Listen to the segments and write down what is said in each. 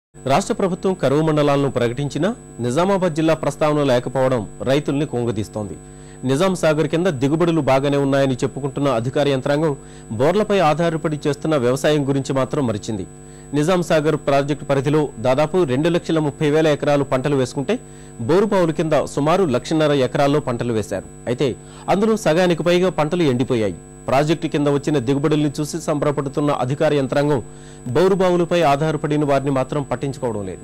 రాష్ట్ర ప్రభుత్వం కరువు మండలాలను ప్రకటించినా నిజామాబాద్ జిల్లా ప్రస్తావన లేకపోవడం రైతుల్ని కుంగదీస్తోంది నిజాం సాగర్ కింద దిగుబడులు బాగానే ఉన్నాయని చెప్పుకుంటున్న అధికార యంత్రాంగం బోర్లపై ఆధారపడి చేస్తున్న వ్యవసాయం గురించి మాత్రం మరిచింది నిజాం సాగర్ ప్రాజెక్టు పరిధిలో దాదాపు రెండు లక్షల ముప్పై వేల ఎకరాలు పంటలు వేసుకుంటే బోరుబావుల కింద సుమారు లక్షన్నర ఎకరాల్లో పంటలు వేశారు అయితే అందులో సగానికి పైగా పంటలు ఎండిపోయాయి ప్రాజెక్టు కింద వచ్చిన దిగుబడుల్ని చూసి సంబరపడుతున్న అధికార యంత్రాంగం బౌరుబావులపై ఆధారపడిన వారిని మాత్రం పట్టించుకోవడం లేదు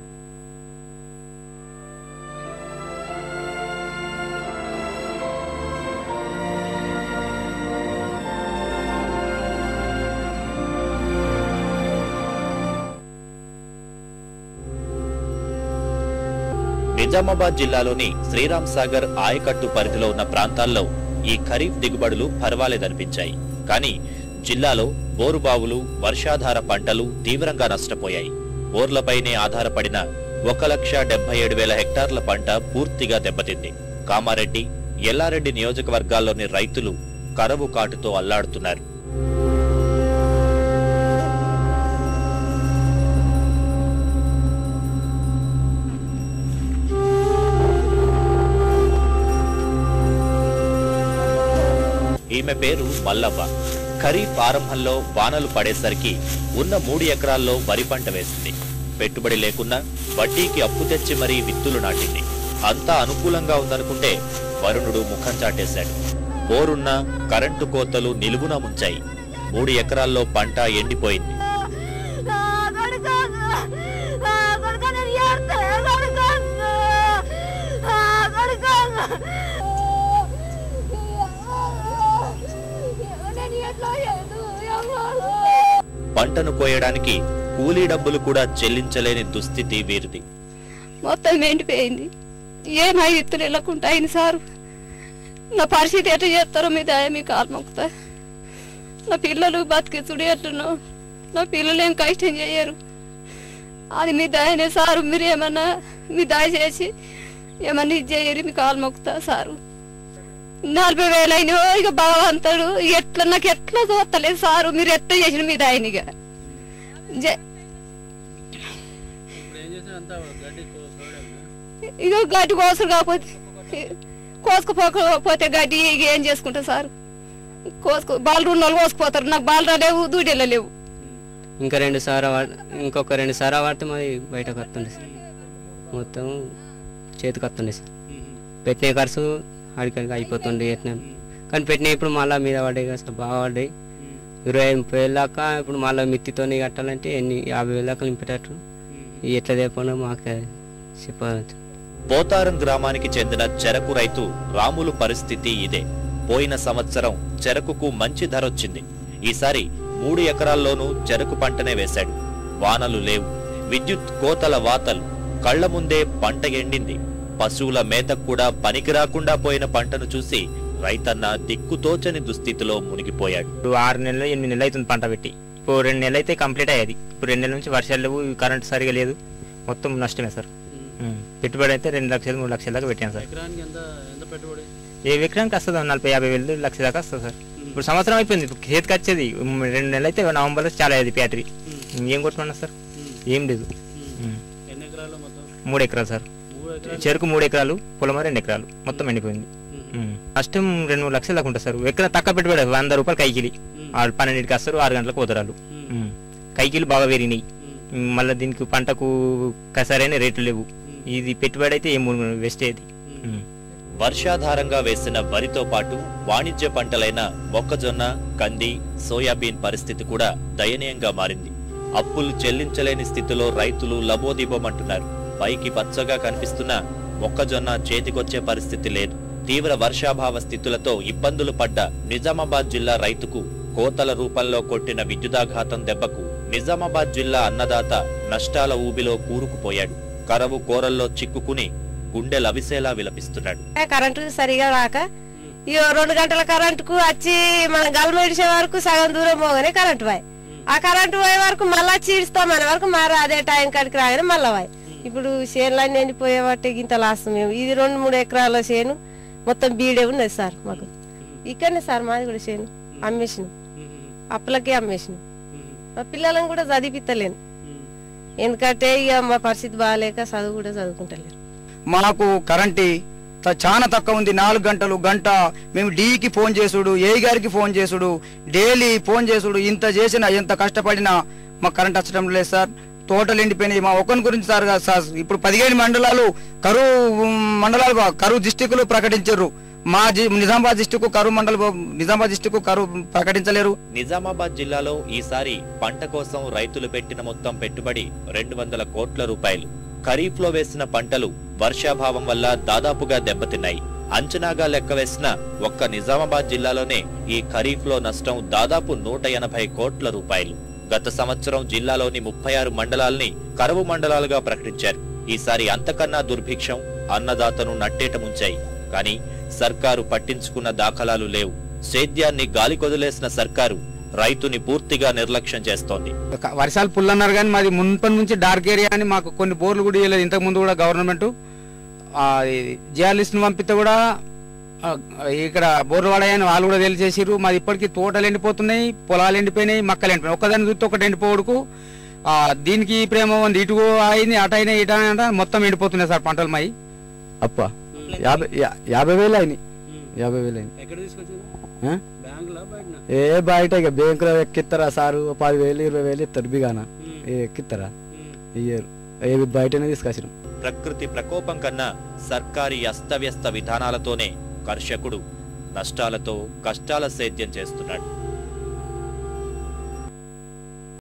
నిజామాబాద్ జిల్లాలోని శ్రీరామ్ సాగర్ ఆయకట్టు పరిధిలో ఉన్న ప్రాంతాల్లో ఈ ఖరీఫ్ దిగుబడులు పర్వాలేదనిపించాయి కానీ జిల్లాలో బోరుబావులు వర్షాధార పంటలు తీవ్రంగా నష్టపోయాయి బోర్లపైనే ఆధారపడిన ఒక లక్ష డెబ్బై ఏడు వేల హెక్టార్ల పంట పూర్తిగా దెబ్బతింది కామారెడ్డి ఎల్లారెడ్డి నియోజకవర్గాల్లోని రైతులు కరవు కాటుతో అల్లాడుతున్నారు ఈమె పేరు మల్లవ్వ ఖరీఫ్ ఆరంభంలో వానలు పడేసరికి ఉన్న మూడు ఎకరాల్లో వరి పంట వేసింది పెట్టుబడి లేకున్నా వడ్డీకి అప్పు తెచ్చి మరీ విత్తులు నాటింది అంతా అనుకూలంగా ఉందనుకుంటే వరుణుడు ముఖం చాటేశాడు బోరున్న కరెంటు కోతలు నిలువున ముంచాయి మూడు ఎకరాల్లో పంట ఎండిపోయింది పంటను కోయడానికి కూలీ డబ్బులు కూడా చెల్లించలేని దుస్థితి వీరిది మొత్తం ఎండిపోయింది ఏమై విత్తులు వెళ్ళకుండా అయింది సారు నా పరిస్థితి ఎట్లా చేస్తారో మీ దయ మీకు ఆత్మకుతా నా పిల్లలు బతికిస్తుడు ఎట్లునో నా పిల్లలు ఏం కష్టం చేయరు అది మీ దయనే సారు మీరు ఏమన్నా మీ దయ చేసి ఏమన్నా ఇది చేయరు మీకు ఆల్మొక్కుతా సారు నలభై వేలు అయినా ఇక బాగా అంటాడు ఎట్లా నాకు ఎట్లా చూస్తలేదు సారు మీరు ఎట్లా చేసిన మీ దయనిగా జై ఇక గడ్డి కోసరు కాకపోతే కోసుకుపోకపోతే గడ్డి ఇక ఏం చేసుకుంటా సార్ కోసుకు బాలు ఉన్న వాళ్ళు కోసుకుపోతారు నాకు బాలు రాలేవు దూడెళ్ళ లేవు ఇంకా రెండు సారా వాడ- ఇంకొక రెండు సారా వాడితే మరి బయటకు వస్తుండే సార్ మొత్తం చేతికి వస్తుండే సార్ పెట్టిన ఖర్చు అడిగి అయిపోతుండే ఎట్లా కానీ పెట్టిన ఇప్పుడు మళ్ళీ మీద పడ్డాయి కదా సార్ బాగా పడ్డాయి ఇరవై ముప్పై వేలు దాకా ఇప్పుడు మళ్ళీ మిత్తితో కట్టాలంటే ఎన్ని యాభై వేలు దాకా నింపేటట్టు ఇవి ఎట్లా తెప్పనో మాకు చెప్పాలి పోతారం గ్రామానికి చెందిన చెరకు రైతు రాములు పరిస్థితి ఇదే పోయిన సంవత్సరం చెరకుకు మంచి ధర వచ్చింది ఈసారి మూడు ఎకరాల్లోనూ చెరకు పంటనే వేశాడు వానలు లేవు విద్యుత్ కోతల వాతలు కళ్ల ముందే పంట ఎండింది పశువుల మేతకు కూడా పనికి రాకుండా పోయిన పంటను చూసి రైతన్న దిక్కుతోచని దుస్థితిలో మునిగిపోయాడు ఇప్పుడు ఆరు నెలలు ఎనిమిది నెలలు అవుతుంది పంట పెట్టి ఇప్పుడు రెండు నెలలు అయితే కంప్లీట్ అయ్యేది ఇప్పుడు రెండు నెలల నుంచి వర్షాలు లేవు కరెంట్ సరిగా లేదు మొత్తం నష్టమే సార్ ఉమ్. పెట్టుబడి అయితే రెండు లక్షలు మూడు లక్షల దాకా పెట్టాను సార్ ఎకరానికి ఎంత ఎంత పెట్టుబడి ఏ ఎకరానికి వస్తుంది నలభై యాభై వేలు లక్ష దాకా వస్తుంది సార్ ఇప్పుడు సంవత్సరం అయిపోయింది ఇప్పుడు చేతికి వచ్చేది ఉమ్, రెండు నెలలు అయితే నవంబర్లో చాలా అయ్యేది బ్యాటరీ ఏం కొట్టుకున్నా సార్ ఏం లేదు ఉమ్. ఎన్ని ఎకరాలు మొత్తం మూడు ఎకరాలు సార్ మూడు ఎకరాలు చెరుకు మూడు ఎకరాలు పొలమ రెండు ఎకరాలు మొత్తం ఎండిపోయింది ఉమ్. నష్టం రెండు మూడు లక్షలు దాకా ఉంటుంది సార్ ఎక్కడ తక్కువ పెట్టుబడి వంద రూపాయలు కైకిలి ఆరు పన్నెండింటికి వస్తారు ఆరు గంటలకు కుదరాలు ఉమ్. కైకిలు బాగా పెరిగినాయి ఉమ్, మళ్ళీ దీనికి పంటకు కసరైన రేట్లు లేవు ఇది పెట్టుబడి అయితే ఏం వేస్ట్ అయ్యేది ఉమ్. వర్షాధారంగా వేసిన వరితో పాటు వాణిజ్య పంటలైన మొక్కజొన్న కంది సోయాబీన్ పరిస్థితి కూడా దయనీయంగా మారింది అప్పులు చెల్లించలేని స్థితిలో రైతులు లబోదిబోమంటున్నారు పైకి పచ్చగా కనిపిస్తున్న మొక్కజొన్న చేతికొచ్చే పరిస్థితి లేదు తీవ్ర వర్షాభావ స్థితులతో ఇబ్బందులు పడ్డ నిజామాబాద్ జిల్లా రైతుకు కోతల రూపంలో కొట్టిన విద్యుదాఘాతం దెబ్బకు నిజామాబాద్ జిల్లా అన్నదాత నష్టాల ఊబిలో కూరుకుపోయాడు కరవు కోరల్లో చిక్కుకుని గుండె లవిసేలా విలపిస్తున్నాడు కరెంటు సరిగా రాక ఇగో రెండు గంటల కరెంటుకు వచ్చి మనం గల్మెడిసే వరకు సగం దూరం పోగానే కరెంటు పోయి ఆ కరెంటు పోయే వరకు మళ్ళా చీడుస్తామనే వరకు మరి అదే టైం కాడికి రాగానే మళ్ళా పోయి ఇప్పుడు చేనులన్నీ ఎండిపోయే బట్టి ఇంత లాస్ట్ మేము ఇది రెండు మూడు ఎకరాల చేను మొత్తం బీడే ఉన్నది సార్ మాకు ఇక్కడనే సార్ మాది కూడా చేను అమ్మేసిన అప్పులకే అమ్మేసిన మా పిల్లలను కూడా చదివిస్తలేను ఎందుకంటే ఇక మా పరిస్థితి బాగాలేక చదువు కూడా చదువుకుంటలేరు మాకు కరెంటు త- చాలా తక్కువ ఉంది నాలుగు గంటలు గంట మేము డీకి ఫోన్ చేసుడు ఏ గారికి ఫోన్ చేసుడు డైలీ ఫోన్ చేసుడు ఇంత చేసినా ఎంత కష్టపడినా మాకు కరెంట్ వచ్చడం లేదు సార్ తోటలు ఎండిపోయినాయి మా ఒక్కరి గురించి సార్ కాదు సార్ ఇప్పుడు పదిహేను మండలాలు కరువు ఉమ్, మండలాలు బా- కరువు డిస్టిక్లు ప్రకటించారు మా జి- నిజామాబాద్ డిస్టిక్ కరువు మండలం నిజామాబాద్ డిస్టిక్ కరువు ప్రకటించలేరు నిజామాబాద్ జిల్లాలో ఈసారి పంట కోసం రైతులు పెట్టిన మొత్తం పెట్టుబడి రెండు వందల కోట్ల రూపాయలు ఖరీఫ్ లో వేసిన పంటలు వర్షాభావం వల్ల దాదాపుగా దెబ్బతిన్నాయి అంచనాగా లెక్క వేసిన ఒక్క నిజామాబాద్ జిల్లాలోనే ఈ ఖరీఫ్ లో నష్టం దాదాపు నూట ఎనభై కోట్ల రూపాయలు గత సంవత్సరం జిల్లాలోని ముప్పై ఆరు మండలాల్ని కరువు మండలాలుగా ప్రకటించారు ఈసారి అంతకన్నా దుర్భిక్షం అన్నదాతను నట్టేట ముంచాయి కానీ సర్కారు పట్టించుకున్న దాఖలాలు లేవు సేద్యాన్ని గాలికొదిలేసిన సర్కారు రైతుని పూర్తిగా నిర్లక్ష్యం చేస్తోంది క- వర్షాలు పుల్ అన్నారు కానీ మాది మున్పటి నుంచి డార్క్ ఏరియా అని మాకు కొన్ని బోర్లు కూడా ఇవ్వలేదు ఇంతకు ముందు కూడా గవర్నమెంట్ జియాలిస్ట్ పంపితే కూడా ఆ, ఇక్కడ బోర్లు పడాయని వాళ్ళు కూడా తెలియజేసారు మాది ఇప్పటికీ తోటలు ఎండిపోతున్నాయి పొలాలు ఎండిపోయినాయి మక్కలు ఎండిపోయినాయి ఒక్కదాన్ని చూస్తే ఒకటి ఎండిపోవడుకు ఆ, దీనికి ప్రేమ ఉంది ఇటు అయింది అటు అయినా ఇటు అయినా మొత్తం ఎండిపోతున్నాయి సార్ పంటలు మాయి అప్ప యాభై యా- యాభై వేలు అయినాయి యాభై వేలు అయినాయి ఎక్కడ తీసుకొచ్చింది ఆ? బ్యాంకులా బయటనా ఏ బయట ఇక బ్యాంకులో ఎక్కిస్తారా సారు ఓ పది వేలు ఇరవై వేలు ఇస్తారు బిగాన ఏ ఎక్కిస్తారా ఇయ్యరు ఏ బయటనే తీసుకొచ్చినాం ప్రకృతి ప్రకోపం కన్నా సర్కారీ అస్తవ్యస్త విధానాలతోనే కర్షకుడు నష్టాలతో కష్టాల సేద్యం చేస్తున్నాడు